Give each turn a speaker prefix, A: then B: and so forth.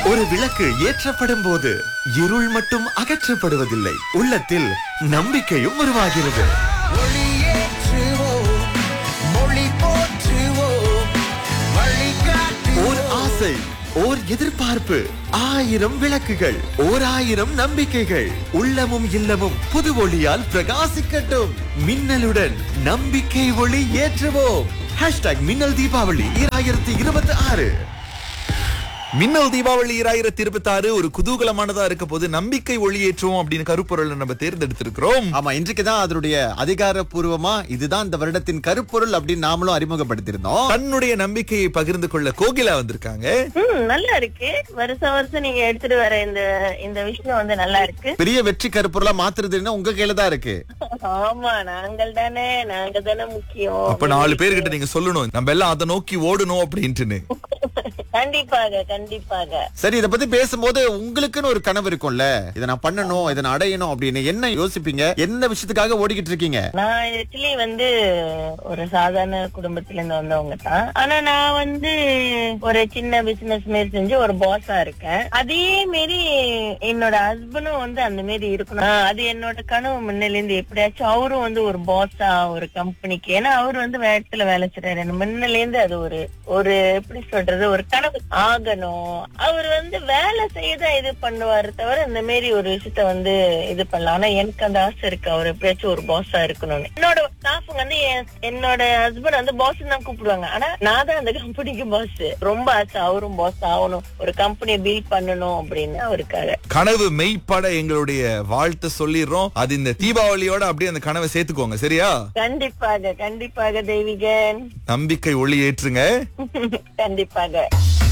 A: ஒரு விளக்கு ஏற்றப்படும் போது இருள் மட்டும் அகற்றப்படுவதில்லை உள்ளத்தில் நம்பிக்கையும் உருவாகிறது
B: ஒளியேற்றுவோம், மொழி போற்றுவோம், வழிகாட்டுவோம்.
A: ஓர் ஆசை ஓர் எதிர்பார்ப்பு ஆயிரம் விளக்குகள் ஓர் ஆயிரம் நம்பிக்கைகள் உள்ளமும் இல்லமும் புது ஒளியால் பிரகாசிக்கட்டும் மின்னலுடன் நம்பிக்கை ஒளி ஏற்றுவோம் ஹேஷ்டாக் மின்னல் தீபாவளி இரண்டாயிரத்தி இருபத்தி ஆறு
C: மின்னல் தீபாவளி இராயிரத்தி இருபத்தி ஆறு ஒரு குதூகலமானதா இருக்க போது நம்பிக்கை ஒளியேற்றுவோம் அப்படின்னு கருப்பொருளை நம்ம தேர்ந்தெடுத்திருக்கிறோம்
D: ஆமா இன்றைக்கு தான் அதனுடைய அதிகாரப்பூர்வமா இதுதான் இந்த வருடத்தின் கருப்பொருள் அப்படின்னு நாமளும் அறிமுகப்படுத்தியிருந்தோம்
C: தன்னுடைய நம்பிக்கையை பகிர்ந்து கொள்ள கோகிலா வந்திருக்காங்க
E: ம் நல்லா இருக்கு வருஷம் வருஷம் நீங்க எடுத்துட்டு வர இந்த இந்த விஷயம் வந்து நல்லா இருக்கு
D: பெரிய வெற்றி கருப்பொருளா மாத்துறதுன்னா உங்க கையில தான் இருக்கு
E: ஆமா நாங்கள் தானே நாங்க தானே முக்கியம்
C: அப்ப நாலு பேர்கிட்ட நீங்க சொல்லணும் நம்ம எல்லாம் அதை நோக்கி ஓடணும் அப்படின்ட்டுன்னு
E: கண்டிப்பாக கண்டிப்பாக
D: சரி இத பத்தி பேசும்போது உங்களுக்குன்னு ஒரு கனவு இருக்கும்ல இதை நான் பண்ணணும் இதை நான் அடையணும் அப்படின்னு என்ன யோசிப்பீங்க என்ன விஷயத்துக்காக ஓடிக்கிட்டு இருக்கீங்க
E: நான் ஆக்சுவலி வந்து ஒரு சாதாரண குடும்பத்துல இருந்து வந்தவங்க தான் ஆனா நான் வந்து ஒரு சின்ன பிசினஸ் மாரி செஞ்சு ஒரு பாஸா இருக்கேன் அதே மாரி என்னோட ஹஸ்பண்டும் வந்து அந்த மாரி இருக்கணும் ஆஹ் அது என்னோட கனவு முன்னில இருந்து எப்படியாச்சும் அவரும் வந்து ஒரு பாஸா ஒரு கம்பெனிக்கு ஏன்னா அவர் வந்து வேற இடத்துல வேலை செய்யறாரு எனக்கு முன்னில இருந்து அது ஒரு ஒரு எப்படி சொல்றது ஒரு கனவு ஆகணும் அவர் வந்து வேலை செய்யதான் இது பண்ணுவாரு தவிர இந்த மாரி ஒரு விஷயத்த வந்து இது பண்ணலாம் ஆனா எனக்கு அந்த ஆசை இருக்கு அவர் எப்படியாச்சும் ஒரு பாஸா இருக்கணும்னு என்னோட ஸ்டாஃபுங்க வந்து என்- என்னோட ஹஸ்பண்ட் வந்து பாஸ் தான் கூப்பிடுவாங்க ஆனா நான் தான் அந்த கம்பெனிக்கு பாஸ் ரொம்ப ஆசை அவரும் பாஸ் ஆகணும் ஒரு கம்பெனியை பில்ட் பண்ணணும் அப்படின்னு அவருக்காக
C: கனவு மெய்ப்பட எங்களுடைய வாழ்த்து சொல்லிடுறோம் அது இந்த தீபாவளியோட அப்படியே அந்த கனவை சேர்த்துக்கோங்க சரியா
E: கண்டிப்பாக கண்டிப்பாக தெய்வீகன்
C: நம்பிக்கை ஒளி ஏற்றுங்க
E: கண்டிப்பாக